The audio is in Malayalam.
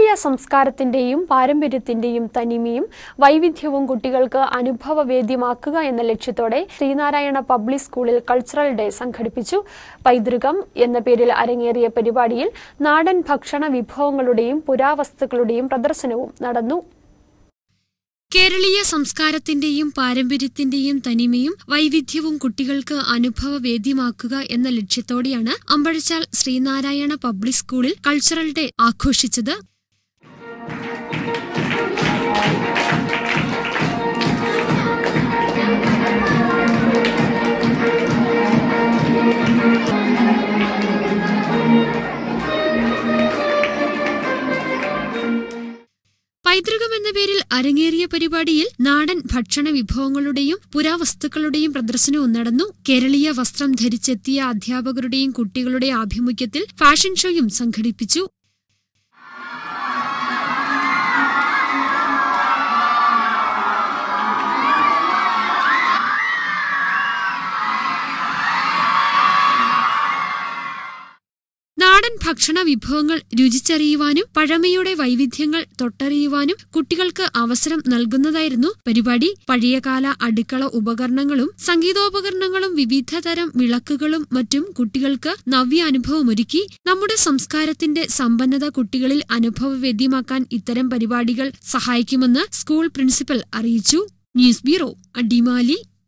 കേരളീയ സംസ്കാരത്തിന്റെയും പാരമ്പര്യത്തിന്റെയും തനിമയും വൈവിധ്യവും കുട്ടികൾക്ക് അനുഭവവേദ്യമാക്കുക എന്ന ലക്ഷ്യത്തോടെ ശ്രീനാരായണ പബ്ലിക് സ്കൂളിൽ കൾച്ചറൽ ഡേ സംഘടിപ്പിച്ചു പൈതൃകം എന്ന പേരിൽ അരങ്ങേറിയ പരിപാടിയിൽ നാടൻ ഭക്ഷണ വിഭവങ്ങളുടെയും പുരാവസ്തുക്കളുടെയും പ്രദർശനവും നടന്നു കേരളീയ സംസ്കാരത്തിന്റെയും പാരമ്പര്യത്തിന്റെയും തനിമയും വൈവിധ്യവും കുട്ടികൾക്ക് അനുഭവവേദ്യമാക്കുക എന്ന ലക്ഷ്യത്തോടെയാണ് അമ്പഴച്ചാൽ ശ്രീനാരായണ പബ്ലിക് സ്കൂളിൽ കൾച്ചറൽ ഡേ ആഘോഷിച്ചത് പൈതൃകം എന്ന പേരിൽ അരങ്ങേറിയ പരിപാടിയിൽ നാടൻ ഭക്ഷണ വിഭവങ്ങളുടെയും പുരാവസ്തുക്കളുടെയും പ്രദർശനവും നടന്നു കേരളീയ വസ്ത്രം ധരിച്ചെത്തിയ അധ്യാപകരുടെയും കുട്ടികളുടെ ആഭിമുഖ്യത്തിൽ ഫാഷൻ ഷോയും സംഘടിപ്പിച്ചു നാടൻ ഭക്ഷണ വിഭവങ്ങൾ രുചിച്ചറിയുവാനും പഴമയുടെ വൈവിധ്യങ്ങൾ തൊട്ടറിയുവാനും കുട്ടികൾക്ക് അവസരം നൽകുന്നതായിരുന്നു പരിപാടി പഴയകാല അടുക്കള ഉപകരണങ്ങളും സംഗീതോപകരണങ്ങളും വിവിധ തരം വിളക്കുകളും മറ്റും കുട്ടികൾക്ക് നവ്യ അനുഭവമൊരുക്കി നമ്മുടെ സംസ്കാരത്തിന്റെ സമ്പന്നത കുട്ടികളിൽ അനുഭവവേദ്യമാക്കാൻ ഇത്തരം പരിപാടികൾ സഹായിക്കുമെന്ന് സ്കൂൾ പ്രിൻസിപ്പൽ അറിയിച്ചു ന്യൂസ് ബ്യൂറോ അടിമാലി